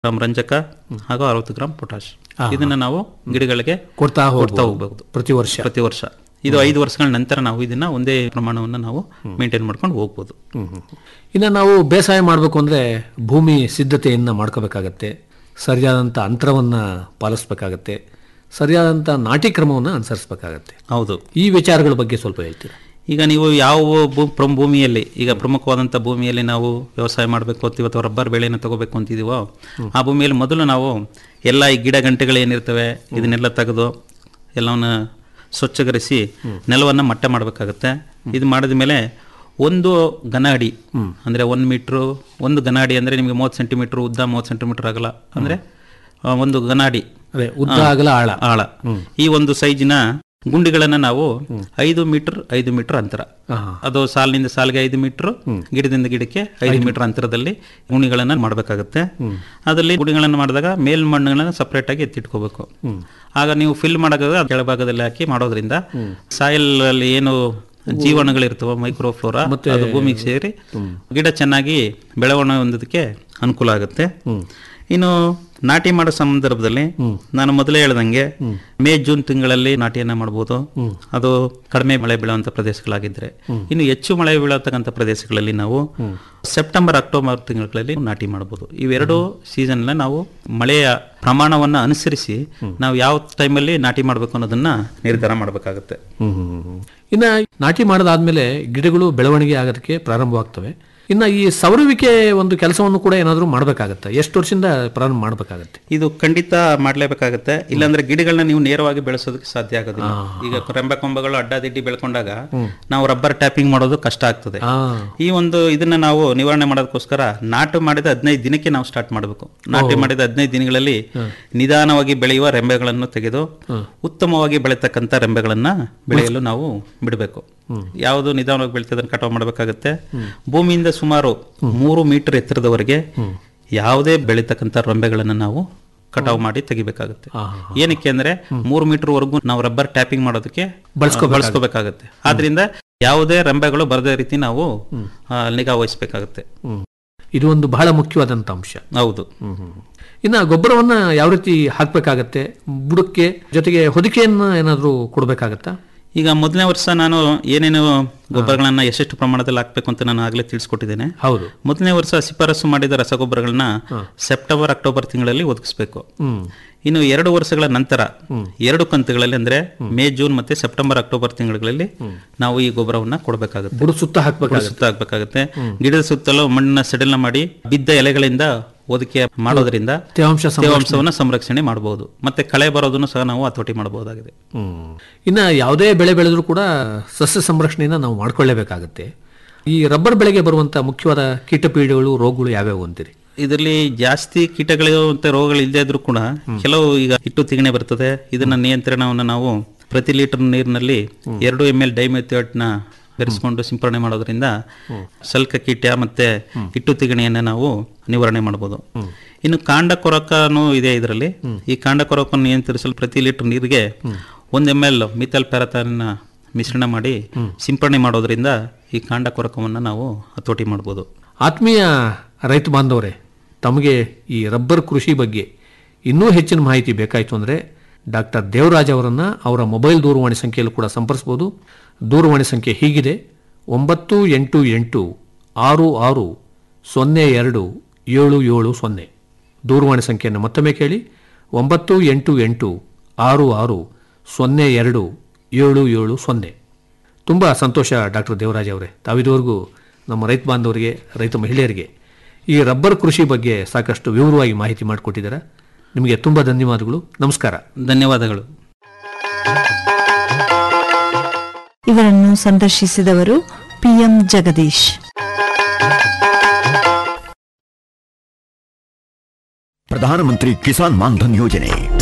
Gram ರಂಜಕ ಹಾಗೂ ಅರವತ್ತು ಗ್ರಾಮ್ ಪೊಟಾಶ್ ಇದನ್ನ ನಾವು ಗಿಡಗಳಿಗೆ ಕೊಡ್ತಾ ಕೊಡ್ತಾ ಹೋಗ್ಬೋದು ಹೋಗ್ಬಹುದು ಪ್ರತಿ ವರ್ಷ ಪ್ರತಿ ವರ್ಷ ಇದು ಐದು ವರ್ಷಗಳ ನಂತರ ನಾವು ಇದನ್ನ ಒಂದೇ ಪ್ರಮಾಣವನ್ನು ನಾವು ಮೇಂಟೈನ್ ಮಾಡ್ಕೊಂಡು ಹೋಗ್ಬೋದು ಹ್ಮ್, ಹ್ಮ್, ಹ್ಮ್. ಇನ್ನು ನಾವು ಬೇಸಾಯ ಮಾಡಬೇಕು ಅಂದರೆ ಭೂಮಿ ಸಿದ್ಧತೆಯನ್ನು ಮಾಡ್ಕೋಬೇಕಾಗತ್ತೆ ಸರಿಯಾದಂಥ ಅಂತರವನ್ನು ಪಾಲಿಸ್ಬೇಕಾಗತ್ತೆ ಸರಿಯಾದಂಥ ನಾಟಿ ಕ್ರಮವನ್ನು ಅನುಸರಿಸಬೇಕಾಗತ್ತೆ ಹೌದು ಈ ವಿಚಾರಗಳ ಬಗ್ಗೆ ಸ್ವಲ್ಪ ಹೇಳ್ತೀರಾ ಈಗ ನೀವು ಯಾವ ಭೂ ಪ್ರಮ್ ಭೂಮಿಯಲ್ಲಿ ಈಗ ಪ್ರಮುಖವಾದಂಥ ಭೂಮಿಯಲ್ಲಿ ನಾವು ವ್ಯವಸಾಯ ಮಾಡಬೇಕು ಅಂತೀವಿ ಅಥವಾ ರಬ್ಬರ್ ಬೆಳೆಯನ್ನು ತಗೋಬೇಕು ಅಂತಿದೀವೋ ಆ ಭೂಮಿಯಲ್ಲಿ ಮೊದಲು ನಾವು ಎಲ್ಲ ಈ ಗಿಡ ಗಂಟೆಗಳು ಏನಿರ್ತವೆ ಇದನ್ನೆಲ್ಲ ತೆಗೆದು ಎಲ್ಲವನ್ನ ಸ್ವಚ್ಛಗೊಳಿಸಿ ನೆಲವನ್ನು ಮಟ್ಟ ಮಾಡಬೇಕಾಗುತ್ತೆ ಇದು ಮಾಡಿದ ಮೇಲೆ ಒಂದು ಘನ ಅಡಿ ಅಂದರೆ ಒಂದು ಮೀಟ್ರು ಒಂದು ಘನ ಅಡಿ ಅಂದರೆ ನಿಮಗೆ ಮೂವತ್ತು ಸೆಂಟಿಮೀಟ್ರ್ ಉದ್ದ ಮೂವತ್ತು ಸೆಂಟಿಮೀಟರ್ ಆಗಲ್ಲ ಅಂದರೆ ಆ, ಒಂದು ಘನ ಅಡಿ ಅದೇ ಉದ್ದ ಆಗಲ ಆಳ ಆಳ ಈ ಒಂದು ಸೈಜಿನ ಗುಂಡಿಗಳನ್ನ ನಾವು ಐದು ಮೀಟರ್ ಐದು ಮೀಟರ್ ಅಂತರ ಆಹಾ. ಅದು ಸಾಲಿನಿಂದ ಸಾಲಿಗೆ ಐದು ಮೀಟರ್ ಗಿಡದಿಂದ ಗಿಡಕ್ಕೆ ಐದು ಮೀಟರ್ ಅಂತರದಲ್ಲಿ ಗುಣಿಗಳನ್ನ ಮಾಡಬೇಕಾಗುತ್ತೆ ಅದರಲ್ಲಿ ಗುಣಿಗಳನ್ನು ಮಾಡಿದಾಗ ಮೇಲ್ಮಣ್ಣುಗಳನ್ನ ಸಪರೇಟ್ ಆಗಿ ಎತ್ತಿಟ್ಕೋಬೇಕು ಆಗ ನೀವು ಫಿಲ್ ಮಾಡಾಗ ಕೆಳಭಾಗದಲ್ಲಿ ಹಾಕಿ ಮಾಡೋದ್ರಿಂದ ಸಾಯಿಲ್ ಅಲ್ಲಿ ಏನು ಜೀವಾಣುಗಳಿರ್ತವೆ ಮೈಕ್ರೋಫ್ಲೋರಾ ಅದು ಭೂಮಿಗೆ ಸೇರಿ ಗಿಡ ಚೆನ್ನಾಗಿ ಬೆಳವಣಿಗೆ ಹೊಂದೋದಕ್ಕೆ ಅನುಕೂಲ ಆಗುತ್ತೆ ಇನ್ನು ನಾಟಿ ಮಾಡೋ ಸಂದರ್ಭದಲ್ಲಿ ನಾನು ಮೊದಲೇ ಹೇಳ್ದಂಗೆ ಮೇ ಜೂನ್ ತಿಂಗಳಲ್ಲಿ ನಾಟಿಯನ್ನ ಮಾಡಬಹುದು ಅದು ಕಡಿಮೆ ಮಳೆ ಬೀಳುವಂತ ಪ್ರದೇಶಗಳಾಗಿದ್ರೆ ಇನ್ನು ಹೆಚ್ಚು ಮಳೆ ಬೀಳತಕ್ಕಂಥ ಪ್ರದೇಶಗಳಲ್ಲಿ ನಾವು ಸೆಪ್ಟೆಂಬರ್ ಅಕ್ಟೋಬರ್ ತಿಂಗಳಲ್ಲಿ ನಾಟಿ ಮಾಡಬಹುದು ಇವೆರಡು ಸೀಸನ್ ನಾವು ಮಳೆಯ ಪ್ರಮಾಣವನ್ನ ಅನುಸರಿಸಿ ನಾವು ಯಾವ ಟೈಮಲ್ಲಿ ನಾಟಿ ಮಾಡಬೇಕು ಅನ್ನೋದನ್ನ ನಿರ್ಧಾರ ಮಾಡಬೇಕಾಗುತ್ತೆ ಇನ್ನು ನಾಟಿ ಮಾಡದಾದ್ಮೇಲೆ ಗಿಡಗಳು ಬೆಳವಣಿಗೆ ಆಗೋದಕ್ಕೆ ಪ್ರಾರಂಭವಾಗ್ತವೆ ಇನ್ನು ಈ ಸವರುವಿಕೆ ಒಂದು ಕೆಲಸವನ್ನು ಕೂಡ ಏನಾದರೂ ಮಾಡಬೇಕಾಗತ್ತೆ ಎಷ್ಟು ವರ್ಷದಿಂದ ಪ್ರಾರಂಭ ಮಾಡಬೇಕಾಗತ್ತೆ ಇದು ಖಂಡಿತ ಮಾಡ್ಲೇಬೇಕಾಗತ್ತೆ ಇಲ್ಲಾಂದ್ರೆ ಗಿಡಗಳನ್ನ ನೀವು ನೇರವಾಗಿ ಬೆಳೆಸೋದಕ್ಕೆ ಸಾಧ್ಯ ಆಗೋದಿಲ್ಲ ಈಗ ರೆಂಬೆ ಕೊಂಬೆಗಳು ಅಡ್ಡದಿಡ್ಡಿ ಬೆಳ್ಕೊಂಡಾಗ ನಾವು ರಬ್ಬರ್ ಟ್ಯಾಪಿಂಗ್ ಮಾಡೋದು ಕಷ್ಟ ಆಗ್ತದೆ ಆ ಈ ಒಂದು ಇದನ್ನ ನಾವು ನಿವಾರಣೆ ಮಾಡೋದಕ್ಕೋಸ್ಕರ ನಾಟು ಮಾಡಿದ ಹದಿನೈದು ದಿನಕ್ಕೆ ನಾವು ಸ್ಟಾರ್ಟ್ ಮಾಡಬೇಕು ನಾಟಿ ಮಾಡಿದ ಹದಿನೈದು ದಿನಗಳಲ್ಲಿ ನಿಧಾನವಾಗಿ ಬೆಳೆಯುವ ರೆಂಬೆಗಳನ್ನು ತೆಗೆದು ಉತ್ತಮವಾಗಿ ಬೆಳೆತಕ್ಕಂಥ ರೆಂಬೆಗಳನ್ನ ಬೆಳೆಯಲು ನಾವು ಬಿಡಬೇಕು ಯಾವುದು ನಿಧಾನವಾಗಿ ಬೆಳಿತದನ್ನ ಕಟಾವು ಮಾಡಬೇಕಾಗುತ್ತೆ ಭೂಮಿಯಿಂದ ಸುಮಾರು ಮೂರು ಮೀಟರ್ ಎತ್ತರದವರೆಗೆ ಯಾವುದೇ ಬೆಳೀತಕ್ಕಂಥ ರೆಂಬೆಗಳನ್ನ ನಾವು ಕಟಾವು ಮಾಡಿ ತೆಗಿಬೇಕಾಗುತ್ತೆ ಏನಕ್ಕೆ ಅಂದ್ರೆ ಮೂರು ಮೀಟರ್ ವರೆಗೂ ನಾವು ರಬ್ಬರ್ ಟ್ಯಾಪಿಂಗ್ ಮಾಡೋದಕ್ಕೆ ಬಳಸ್ಕೋಬೇಕಾಗುತ್ತೆ ಆದ್ರಿಂದ ಯಾವುದೇ ರೆಂಬೆಗಳು ಬರದೇ ರೀತಿ ನಾವು ಆ, ನಿಗಾ ವಹಿಸ್ಬೇಕಾಗುತ್ತೆ ಹ್ಮ್. ಇದು ಒಂದು ಬಹಳ ಮುಖ್ಯವಾದಂಥ ಅಂಶ ಹೌದು ಇನ್ನು ಗೊಬ್ಬರವನ್ನ ಯಾವ ರೀತಿ ಹಾಕಬೇಕಾಗತ್ತೆ ಬುಡಕ್ಕೆ ಜೊತೆಗೆ ಹೊದಿಕೆಯನ್ನು ಏನಾದರೂ ಕೊಡಬೇಕಾಗತ್ತಾ ಈಗ ಮೊದಲನೇ ವರ್ಷ ನಾನು ಏನೇನು ಗೊಬ್ಬರಗಳನ್ನ ಎಷ್ಟೆಷ್ಟು ಪ್ರಮಾಣದಲ್ಲಿ ಹಾಕ್ಬೇಕು ಅಂತ ನಾನು ಆಗ್ಲೇ ತಿಳಿಸ್ಕೊಟ್ಟಿದ್ದೇನೆ ಹೌದು ಮೊದಲನೇ ವರ್ಷ ಶಿಫಾರಸು ಮಾಡಿದ ರಸಗೊಬ್ಬರಗಳನ್ನ ಸೆಪ್ಟೆಂಬರ್ ಅಕ್ಟೋಬರ್ ತಿಂಗಳಲ್ಲಿ ಒದಗಿಸ್ಬೇಕು ಹ್ಮ್ ಇನ್ನು ಎರಡು ವರ್ಷಗಳ ನಂತರ ಎರಡು ಕಂತುಗಳಲ್ಲಿ ಅಂದ್ರೆ ಮೇ ಜೂನ್ ಮತ್ತೆ ಸೆಪ್ಟೆಂಬರ್ ಅಕ್ಟೋಬರ್ ತಿಂಗಳಲ್ಲಿ ನಾವು ಈ ಗೊಬ್ಬರವನ್ನ ಕೊಡಬೇಕಾಗುತ್ತೆ ಬುಡ ಸುತ್ತ ಹಾಕ್ಬೇಕಾಗತ್ತೆ ಸುತ್ತ ಹಾಕ್ಬೇಕಾಗುತ್ತೆ ಗಿಡದ ಸುತ್ತಲೂ ಮಣ್ಣನ್ನ ಸಡಿಲ ಮಾಡಿ ಬಿದ್ದ ಎಲೆಗಳಿಂದ ಒದಕೆ ಮಾಡೋದ್ರಿಂದ ತೇವಾಂಶ ಸಮ- ತೇವಾಂಶವನ್ನ ಸಂರಕ್ಷಣೆ ಮಾಡಬಹುದು ಮತ್ತೆ ಕಳೆ ಬರೋದನ್ನು ಸಹ ನಾವು ಹತೋಟಿ ಮಾಡಬಹುದಾಗಿದೆ ಹ್ಮ್. ಇನ್ನ ಯಾವುದೇ ಬೆಳೆ ಬೆಳೆದ್ರೂ ಕೂಡ ಸಸ್ಯ ಸಂರಕ್ಷಣೆಯನ್ನ ನಾವು ಮಾಡ್ಕೊಳ್ಳೇಬೇಕಾಗತ್ತೆ ಈ ರಬ್ಬರ್ ಬೆಳೆಗೆ ಬರುವಂತ ಮುಖ್ಯವಾದ ಕೀಟಪೀಡೆಗಳು ರೋಗಗಳು ಯಾವ್ಯಾವು ಅಂತೀರಿ ಇದರಲ್ಲಿ ಜಾಸ್ತಿ ಕೀಟಗಳು ಮತ್ತೆ ರೋಗಗಳು ಇಲ್ಲದೆ ಇದ್ರೂ ಕೂಡ ಕೆಲವು ಈಗ ಹಿಟ್ಟು ತಿಗಣೆ ಬರ್ತದೆ ಇದನ್ನ ನಿಯಂತ್ರಣವನ್ನು ನಾವು ಪ್ರತಿ ಲೀಟರ್ ನೀರಿನಲ್ಲಿ ಎರಡು ಎಮ್ ಎಲ್ ನ ಬೆರೆಸ್ಕೊಂಡು ಸಿಂಪರಣೆ ಮಾಡೋದ್ರಿಂದ ಸಲ್ಕ ಕೀಟ ಮತ್ತೆ ಹಿಟ್ಟು ತಿಗಣೆಯನ್ನ ನಾವು ನಿವಾರಣೆ ಮಾಡಬಹುದು ಇನ್ನು ಕಾಂಡ ಕೊರಕನೂ ಇದೆ ಇದರಲ್ಲಿ ಈ ಕಾಂಡ ಕೊರಕನ್ನು ನಿಯಂತ್ರಿಸಲು ಪ್ರತಿ ಲೀಟರ್ ನೀರಿಗೆ ಒಂದು ಎಮ್ ಎಲ್ ಮಿಥಲ್ ಪ್ಯಾರಥಾನ್ನ ಮಿಶ್ರಣ ಮಾಡಿ ಸಿಂಪರಣೆ ಮಾಡೋದ್ರಿಂದ ಈ ಕಾಂಡ ಕೊರಕವನ್ನು ನಾವು ಹತೋಟಿ ಮಾಡ್ಬೋದು ಆತ್ಮೀಯ ರೈತ ಬಾಂಧವರೇ ತಮಗೆ ಈ ರಬ್ಬರ್ ಕೃಷಿ ಬಗ್ಗೆ ಇನ್ನೂ ಹೆಚ್ಚಿನ ಮಾಹಿತಿ ಬೇಕಾಯಿತು ಅಂದರೆ ಡಾಕ್ಟರ್ ದೇವರಾಜ್ ಅವರನ್ನು ಅವರ ಮೊಬೈಲ್ ದೂರವಾಣಿ ಸಂಖ್ಯೆಯಲ್ಲೂ ಕೂಡ ಸಂಪರ್ಸ್ಬೋದು ದೂರವಾಣಿ ಸಂಖ್ಯೆ ಹೀಗಿದೆ ಒಂಬತ್ತು ಎಂಟು ಎಂಟು ಆರು ಆರು ಸೊನ್ನೆ ಎರಡು ಏಳು ಏಳು ಸೊನ್ನೆ ದೂರವಾಣಿ ಸಂಖ್ಯೆಯನ್ನು ಮತ್ತೊಮ್ಮೆ ಕೇಳಿ ಒಂಬತ್ತು ಎಂಟು ಎಂಟು ಆರು ಆರು ಸೊನ್ನೆ ಎರಡು ಏಳು ಏಳು ಸೊನ್ನೆ ತುಂಬ ಸಂತೋಷ ಡಾಕ್ಟರ್ ದೇವರಾಜ್ ಅವರೇ ತಾವಿದುವರೆಗೂ ನಮ್ಮ ರೈತ ಬಾಂಧವರಿಗೆ ರೈತ ಮಹಿಳೆಯರಿಗೆ ಈ ರಬ್ಬರ್ ಕೃಷಿ ಬಗ್ಗೆ ಸಾಕಷ್ಟು ವಿವರವಾಗಿ ಮಾಹಿತಿ ಮಾಡಿಕೊಟ್ಟಿದ್ದಾರೆ ನಿಮಗೆ ತುಂಬ ಧನ್ಯವಾದಗಳು ನಮಸ್ಕಾರ ಧನ್ಯವಾದಗಳು ಇವರನ್ನು ಸಂದರ್ಶಿಸಿದವರು ಪಿಎಂ ಜಗದೀಶ್ ಪ್ರಧಾನಮಂತ್ರಿ ಕಿಸಾನ್ ಮಾನ್ಧನ್ ಯೋಜನೆ